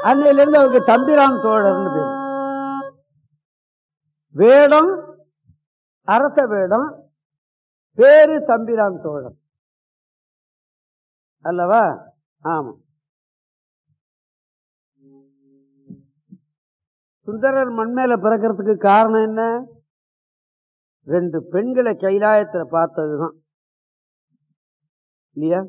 அன்னையில இருந்து அவருக்கு தம்பிரான் சோழர்னு பேரு வேடம் அரச வேடம் பேரு தம்பிரான் சோழர் அல்லவா ஆமா சுந்தரர் மண்மேல பிறக்கிறதுக்கு காரணம் என்ன ரெண்டு பெண்களை கைலாயத்துல பார்த்ததுதான் இல்லையா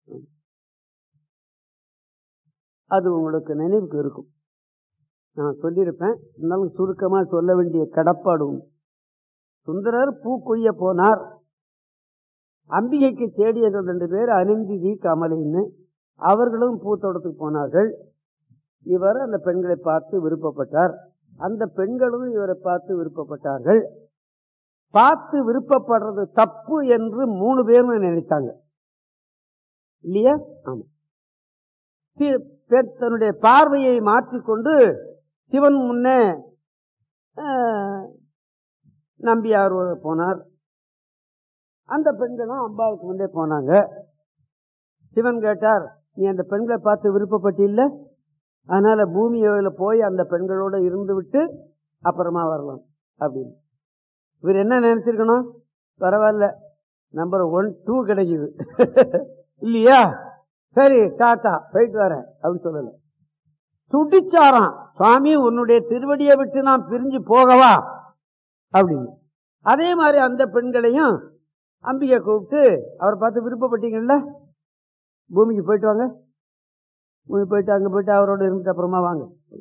அது உங்களுக்கு நினைவுக்கு இருக்கும் நான் சொல்லியிருப்பேன் இருந்தாலும் சுருக்கமா சொல்ல வேண்டிய கடப்பாடு உண்டு. சுந்தரர் பூ கொய்ய போனார் அம்பிகைக்கு தேடியது ரெண்டு பேர் அனந்திதி கமலின்னு அவர்களும் பூத்தோட்டத்துக்கு போனார்கள் இவர் அந்த பெண்களை பார்த்து விருப்பப்பட்டார் அந்த பெண்களும் இவரை பார்த்து விருப்பப்பட்டார்கள் பார்த்து விருப்பப்படுறது தப்பு என்று மூணு பேரும் நினைத்தாங்க இல்லையா ஆமா சி- பெண் தன்னுடைய பார்வையை மாற்றிக்கொண்டு சிவன் முன்னே ஆஹ், நம்பியார் போனார் அந்த பெண்களும் அம்பாளுக்கு முன்னே போனாங்க சிவன் கேட்டார் நீ அந்த பெண்களை பார்த்து விருப்பப்பட்டில்ல அதனால பூமியில போய் அந்த பெண்களோட இருந்து விட்டு அப்புறமா வரலாம் அப்படின்னு இவர் என்ன நினைச்சிருக்கணும் பரவாயில்ல நம்பர் ஒன் டூ கிடைக்குது இல்லையா சரி டாட்டா போயிட்டு வரேன் அப்படின்னு சொல்லல துடிச்சாராம் சுவாமி உன்னுடைய திருவடியை விட்டு நான் பிரிஞ்சு போகவா அப்படின்னு அதே மாதிரி அந்த பெண்களையும் அம்பிகை கூப்பிட்டு அவரை பார்த்து விருப்பப்பட்டீங்கல்ல பூமிக்கு போயிட்டு வாங்க பூமி போயிட்டு அங்க போயிட்டு அவரோட இருந்துட்டு அப்புறமா வாங்க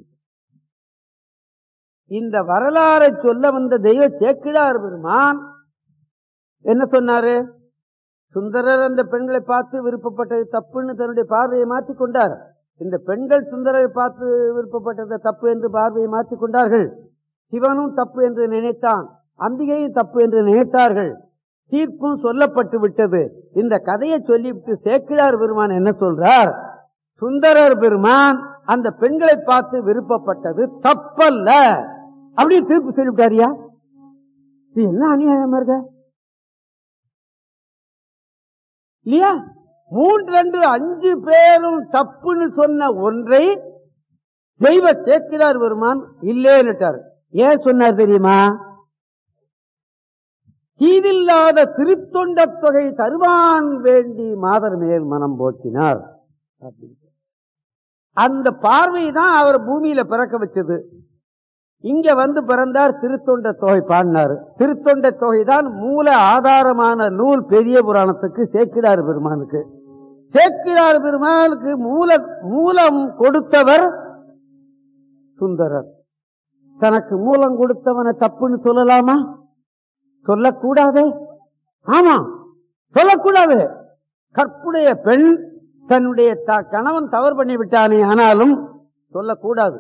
இந்த வரலாறை சொல்ல வந்த தெய்வ சேக்கிழார் பெருமான் என்ன சொன்னாரு சுந்தரர் அந்த பெண்களை பார்த்து விருப்பப்பட்டது தப்புன்னு தன்னுடைய பார்வையை மாற்றிக் கொண்டார் இந்த பெண்கள் சுந்தரரை பார்த்து விருப்பப்பட்டது தப்பு என்று பார்வையை மாற்றிக் கொண்டார்கள் சிவனும் தப்பு என்று நினைத்தான் அம்பிகையும் தப்பு என்று நினைத்தார்கள் தீர்ப்பும் சொல்லப்பட்டு விட்டது இந்த கதையை சொல்லிவிட்டு சேக்கிழார் பெருமான் என்ன சொல்றார் சுந்தரர் பெருமான் அந்த பெண்களை பார்த்து விருப்பப்பட்டது தப்பல்ல அப்படி தீர்ப்பு சொல்லிவிட்டாரியா இது என்ன அநியாயமா இருக்க இல்லையா மூன்று ரெண்டு அஞ்சு பேரும் தப்புன்னு சொன்ன ஒன்றை தெய்வ சேக்கிரார் பெருமான் இல்லேன்னுட்டார் ஏன் சொன்னார் தெரியுமா தீதில்லாத திருத்தொண்ட தொகை தருவான் வேண்டி மாதர் மேல் மனம் போக்கினார் அப்படின்னு. அந்த பார்வை தான் அவர் பூமியில பிறக்க வச்சது இங்க வந்து பிறந்தார் திருத்தொண்ட தொகை பாடினார் திருத்தொண்ட தொகை தான் மூல ஆதாரமான நூல் பெரிய புராணத்துக்கு சேக்கிடார் பெருமானுக்கு சேக்கிடார் பெருமானுக்கு மூல மூலம் கொடுத்தவர் சுந்தரர் தனக்கு மூலம் கொடுத்தவனை தப்புன்னு சொல்லலாமா சொல்லக்கூடாதே ஆமா சொல்லக்கூடாது கற்புடைய பெண் தன்னுடைய த- கணவன் தவறு பண்ணி விட்டானே ஆனாலும் சொல்லக்கூடாது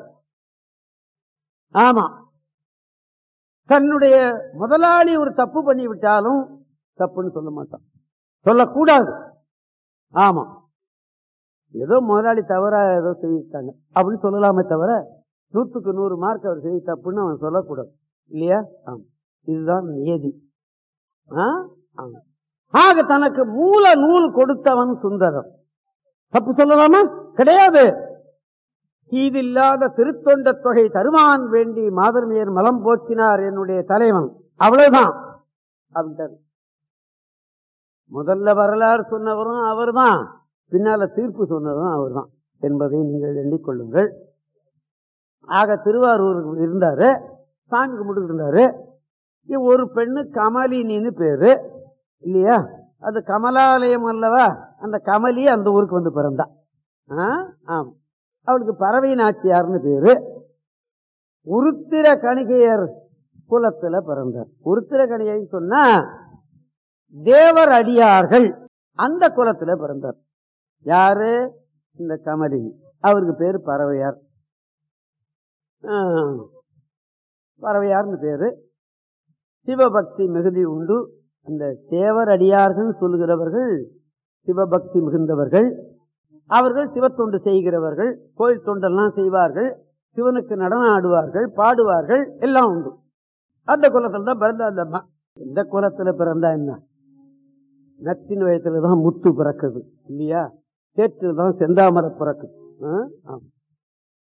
ஆமா தன்னுடைய முதலாளி ஒரு தப்பு பண்ணி விட்டாலும் தப்புன்னு சொல்ல மாட்டான் சொல்லக்கூடாது ஆமா ஏதோ முதலாளி தவறா ஏதோ செய்யிட்டாங்க அப்படின்னு சொல்லலாமே தவிர நூத்துக்கு நூறு மார்க் அவர் செய்ய தப்புன்னு அவன் சொல்லக்கூடாது இல்லையா ஆமா இதுதான் நியதி ஆ? ஆமா. ஆக தனக்கு மூல நூல் கொடுத்தவன் சுந்தரம் தப்பு சொல்லலாமா கிடையாது தீதில்லாத திருத்தொண்ட தொகை தருமான் வேண்டி மாதர்மையர் மலம் போக்கினார் என்னுடைய தலைவன் அவ்வளவுதான் அப்படின்ட்டாரு முதல்ல வரலாறு சொன்னவரும் அவர்தான் பின்னால தீர்ப்பு சொன்னதும் அவர்தான் என்பதை நீங்கள் எண்ணிக்கொள்ளுங்கள் ஆக திருவாரூருக்கு இருந்தாரு சாமி கும்பிட்டு இருந்தாரு இ- ஒரு பெண்ணு கமலினின்னு பேரு இல்லையா அது கமலாலயம் அல்லவா அந்த கமலி அந்த ஊருக்கு வந்து பிறந்தா ஆ? ஆம் அவளுக்கு பறவை நாச்சியார்னு பேரு உருத்திர கணிகையர் குலத்துல பிறந்தார் உருத்திர கணிகைன்னு சொன்னா தேவர் அடியார்கள் அந்த குலத்துல பிறந்தார் யாரு இந்த கமலினி அவருக்கு பேரு பறவையார் ஆ, பறவையார்னு பேரு சிவபக்தி மிகுதி உண்டு அந்த தேவர் அடியார்கள் சொல்லுகிறவர்கள் சிவபக்தி மிகுந்தவர்கள் அவர்கள் சிவத்தொண்டு செய்கிறவர்கள் கோயில் தொண்டெல்லாம் செய்வார்கள் சிவனுக்கு நடனம் ஆடுவார்கள் பாடுவார்கள் எல்லாம் உண்டு அந்த குலத்தில் தான் பிறந்த அந்த அம்மா இந்த குலத்துல பிறந்தா என்ன நத்தின் வயத்துல தான் முத்து பிறக்குது இல்லையா சேற்றில் தான் செந்தாமரை பிறக்குது ஆ? ஆமா.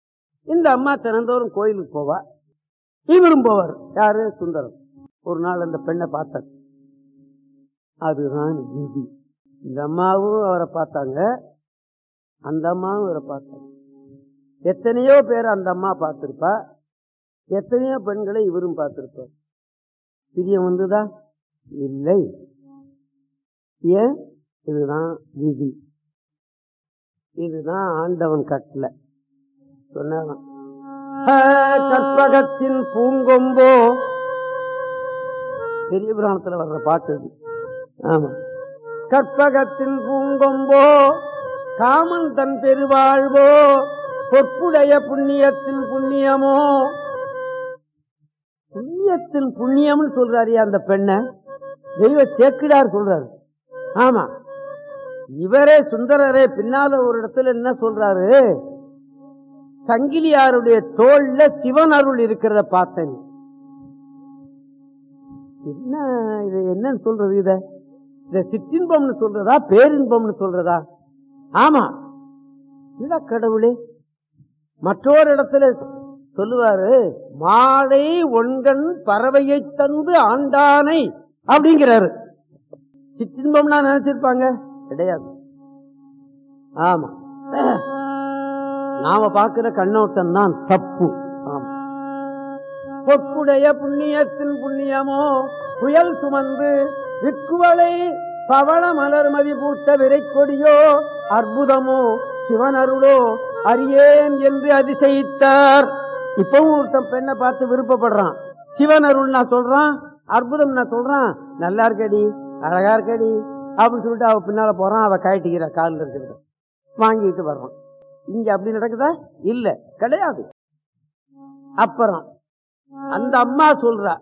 இந்த அம்மா தினந்தோறும் கோயிலுக்கு போவா இவரும் போவார் யாரு சுந்தரம் ஒரு நாள் அந்த பெண்ணை பார்த்தார் அதுதான் விதி இந்த அம்மாவும் அவரை பார்த்தாங்க அந்த அம்மாவும் இவரை பார்த்தாங்க எத்தனையோ பேர் அந்த அம்மா பார்த்திருப்பா எத்தனையோ பெண்களை இவரும் பார்த்திருப்பார் பிரியம் வந்துதா இல்லை ஏன் இதுதான் விதி இதுதான் ஆண்டவன் கட்டளை சொன்னான் கற்பகத்தின் பூங்கொம்போ பெரிய புராணத்துல வர்ற பாட்டு இது ஆமா கற்பகத்தின் பூங்கொம்போ காமன் தன் பெருவாழ்வோ பொற்புடைய புண்ணியத்தின் புண்ணியமோ புண்ணியத்தின் புண்ணியம்னு சொல்றாரு அந்த பெண்ணை தெய்வ சேக்கிடார் சொல்றாரு ஆமா இவரே சுந்தரரே பின்னால ஒரு இடத்துல என்ன சொல்றாரு சங்கிலியாருடைய தோல்ல சிவன் அருள் இருக்கிறத பார்த்தேன் என்ன இது என்னன்னு சொல்றது இத இத சிற்றின்பம்னு சொல்றதா பேரின்பம்னு சொல்றதா ஆமா இல்ல கடவுளே மற்றொரு இடத்துல சொல்லுவாரு மாலை ஒன்கண் பறவையை தந்து ஆண்டானை அப்படிங்கிறாரு சிற்றின்பம்னா நினைச்சிருப்பாங்க கிடையாது ஆமா நாம பார்க்கிற கண்ணோட்டம் தான் தப்பு ஆமா பொற்புடைய புண்ணியத்தின் புண்ணியமோ புயல் சுமந்து விக்குவளை பவள மலர் மதி பூத்த விரை கொடியோ அற்புதமோ சிவனருளோ அறியேன் என்று அதிசயித்தார் இப்பவும் ஒருத்தன் பெண்ணை பார்த்து விருப்பப்படுறான் சிவனருள் நான் சொல்றான் அற்புதம் நான் சொல்றான் நல்லா இருக்கடி அழகா இருக்கடி அப்படின்னு சொல்லிட்டு அவ பின்னால போறான் அவ கழட்டிக்கிற காலில் இருக்கிறத வாங்கிட்டு வர்றான் இங்க அப்படி நடக்குதா இல்ல கிடையாது அப்புறம் அந்த அம்மா சொல்றா